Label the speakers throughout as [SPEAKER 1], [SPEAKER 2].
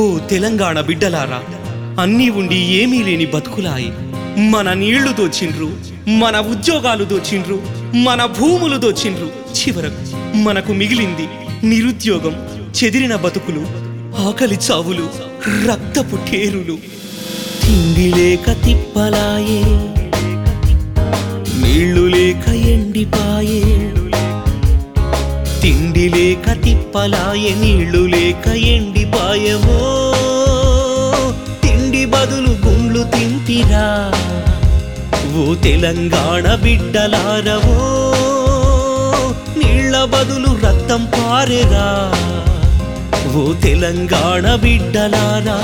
[SPEAKER 1] ఓ తెలంగాణ బిడ్డలారా అన్నీ ఉండి ఏమీ లేని బతుకులాయి మన నీళ్లు దోచిండ్రు మన ఉద్యోగాలు దోచిండ్రు మన భూములు దోచిండ్రు చివరకు మనకు మిగిలింది నిరుద్యోగం చెదిరిన బతుకులు ఆకలి చావులు రక్తపు టేరులు తిండి లేక తిప్పలాయే నీళ్లు లేక ఎండిపాయే తిండి లేక తిప్పలాయే నీళ్లు లేక ఎండిపాయవో తిండి బదులు గుండ్లు తింటిరా ఓ తెలంగాణ బిడ్డలారవో నీళ్ల బదులు రక్తం పారెరా ఓ తెలంగాణ బిడ్డలారా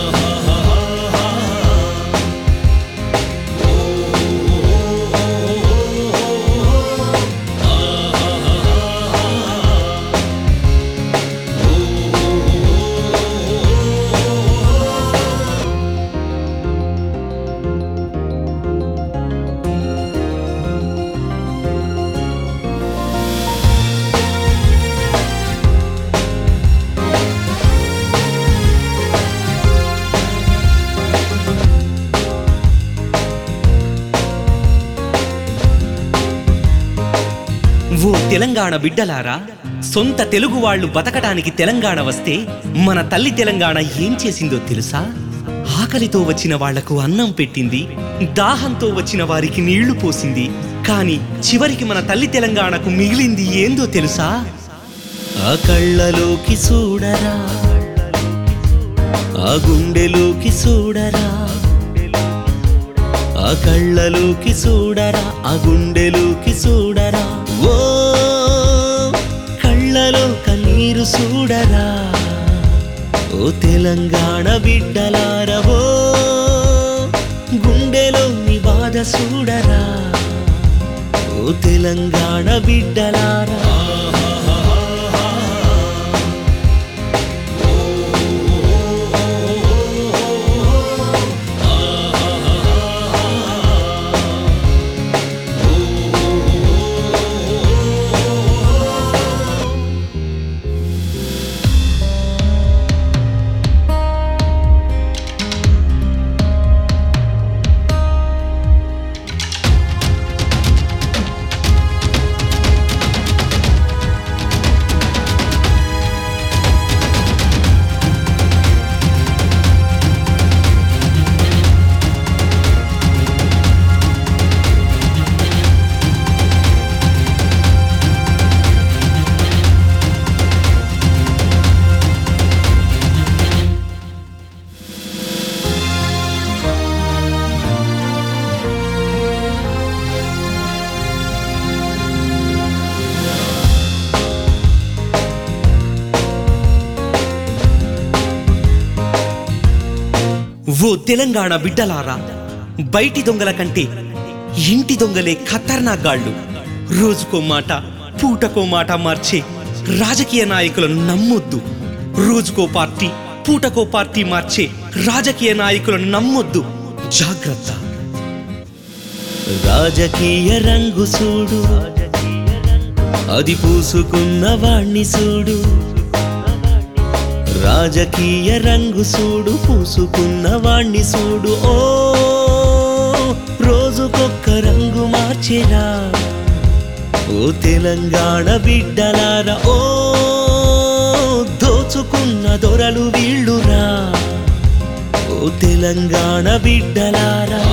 [SPEAKER 1] ఓ తెలంగాణ బిడ్డలారా సొంత తెలుగు వాళ్ళు బతకడానికి తెలంగాణ వస్తే మన తల్లి తెలంగాణ ఏం చేసిందో తెలుసా ఆకలితో వచ్చిన వాళ్లకు అన్నం పెట్టింది దాహంతో వచ్చిన వారికి నీళ్లు పోసింది కానీ చివరికి మన తల్లి తెలంగాణకు మిగిలింది ఏందో తెలుసా ఆ కళ్ళలోకి చూడరా ఆ గుండెలోకి చూడరా ఆ కళ్ళలోకి చూడరా ఆ గుండెలోకి చూడరా ఓ కళ్ళలో కన్నీరు చూడరా ఓ తెలంగాణ బిడ్డలారవో గుండెలో నీ బాధ చూడరా ఓ తెలంగాణ బిడ్డలారా ఓ తెలంగాణ బిడ్డలారా బయటి దొంగల కంటే ఇంటి దొంగలే ఖతర్నాగాళ్ళు రోజుకో మాట పూటకో మాట మార్చే రాజకీయ నాయకులను నమ్మొద్దు రోజుకో పార్టీ పూటకో పార్టీ మార్చే రాజకీయ నాయకులను నమ్మొద్దు జాగ్రత్త రాజకీయ రంగు చూడు అది పూసుకున్న వాణ్ణి చూడు రాజకీయ రంగు చూడు పూసుకున్న వాణ్ణి చూడు ఓ రోజుకొక్క రంగు మార్చెరా ఓ తెలంగాణ బిడ్డలారా ఓ దోచుకున్న దొరలు వీళ్ళురా ఓ తెలంగాణ బిడ్డలారా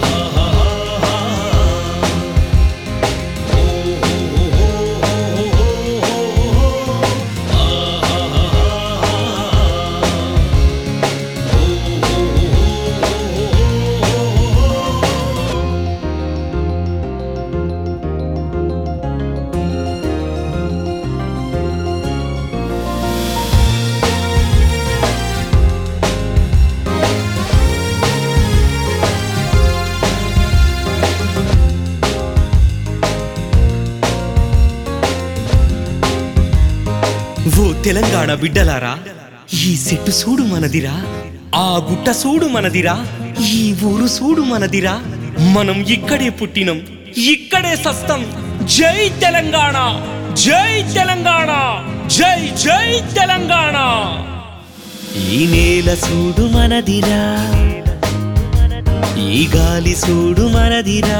[SPEAKER 1] ఓ తెలంగాణ బిడ్డలారా ఈ చెట్టు సూడు మనదిరా ఆ గుట్ట సూడు మనదిరా ఈ ఊరు సూడు మనదిరా మనం ఇక్కడే పుట్టినం ఇక్కడే సస్తం జై తెలంగాణ జై తెలంగాణ జై జై తెలంగాణ ఈ నేల సూడు మనదిరా ఈ గాలి సూడు మనదిరా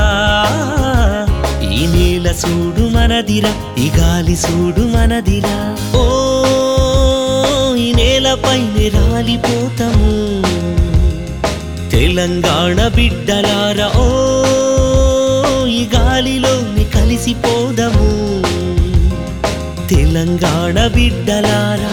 [SPEAKER 1] ఈ నేల సూడు మనదిరా ఈ గాలి సూడు మనదిరా ఓ ఈ నేలపైన రాలిపోతాము తెలంగాణ బిడ్డలారా ఓ ఈ గాలిలోని కలిసిపోదము తెలంగాణ బిడ్డలారా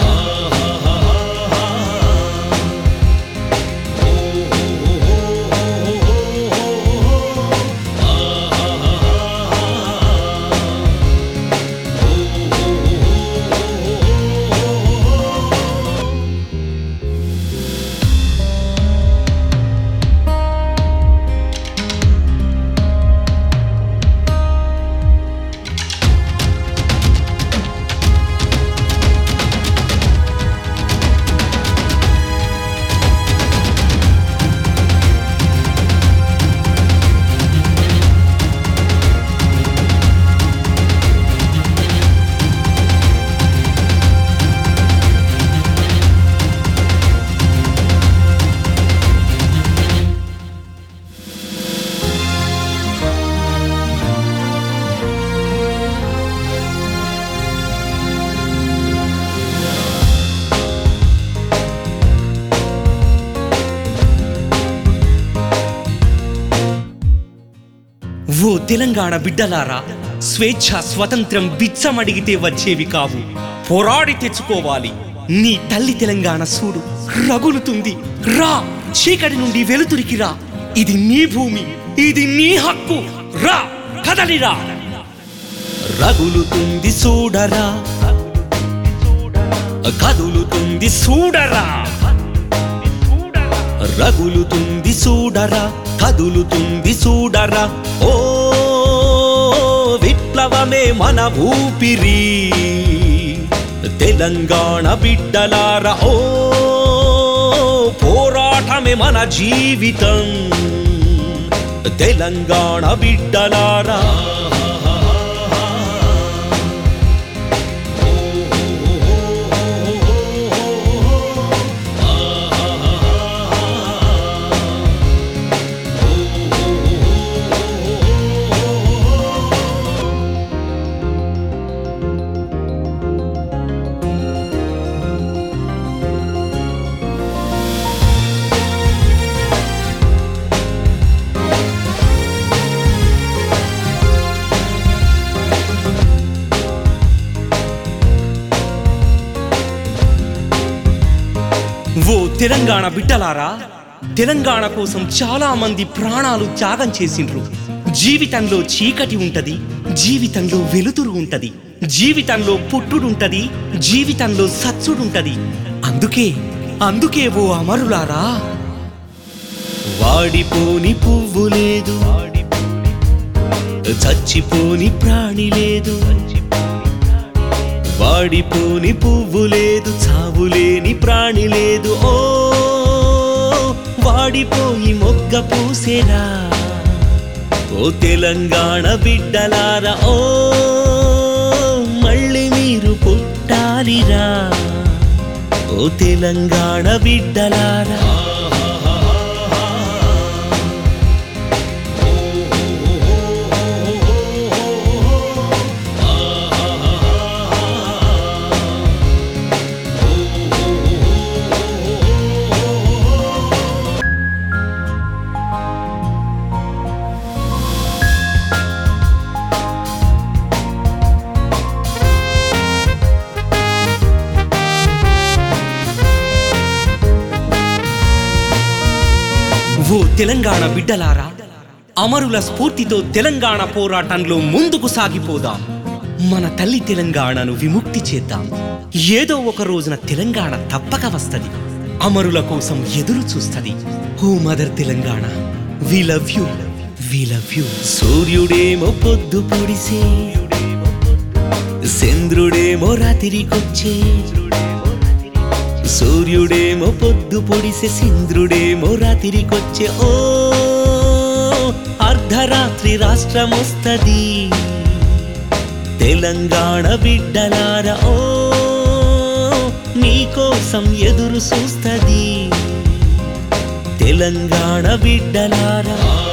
[SPEAKER 1] ఓ తెలంగాణ బిడ్డలారా స్వేచ్ఛ స్వతంత్రం బిచ్చమడిగితే వచ్చేవి కావు పోరాడి తెచ్చుకోవాలి నీ తల్లి తెలంగాణ సూడు రగులుతుంది రా చీకటి నుండి వెలుతురికి రా ఇది నీ భూమి ఇది నీ హక్కు రా కదలిరా రగులుతుంది చూడరా కదులుతుంది చూడరా రగులుతుంది చూడరా కదులుతుంది చూడరా ఓ విప్లవమే మన ఊపిరి తెలంగాణ బిడ్డలారా ఓ పోరాటమే మన జీవితం తెలంగాణ బిడ్డలారా ఓ తెలంగాణ బిడ్డలారా తెలంగాణ కోసం చాలా మంది ప్రాణాలు త్యాగం చేసిండ్రు జీవితంలో చీకటి ఉంటది జీవితంలో వెలుతురు ఉంటది జీవితంలో పుట్టుడుంటది జీవితంలో సచ్చుడుంటది అందుకే అందుకే ఓ అమరులారా వాడిపోని పువ్వు లేదు చచ్చిపోని ప్రాణి లేదు వాడిపోని పువ్వు లేదు చావు లేని ప్రాణి లేదు ఓ వాడిపోయి మొగ్గ పూసేరా ఓ తెలంగాణ బిడ్డలారా ఓ మళ్ళీ మీరు పుట్టాలిరా ఓ తెలంగాణ బిడ్డలారా ఓ తెలంగాణ బిడ్డలారా అమరుల స్ఫూర్తితో తెలంగాణ పోరాటంలో ముందుకు సాగిపోదాం మన తల్లి తెలంగాణను విముక్తి చేద్దాం ఏదో ఒక రోజున తెలంగాణ తప్పక వస్తది అమరుల కోసం ఎదురు చూస్తది ఓ mother Telangana we love you we love you సూర్యుడేమో పొద్దు పొడిసే చంద్రుడేమో రాత్రికొచ్చే సూర్యుడేమో పొద్దు పొడిసే చంద్రుడేమో రాత్రికొచ్చే ఓ అర్ధరాత్రి రాష్ట్రమొస్తది తెలంగాణ బిడ్డలార ఓ మీకోసం ఎదురు చూస్తది తెలంగాణ బిడ్డలారా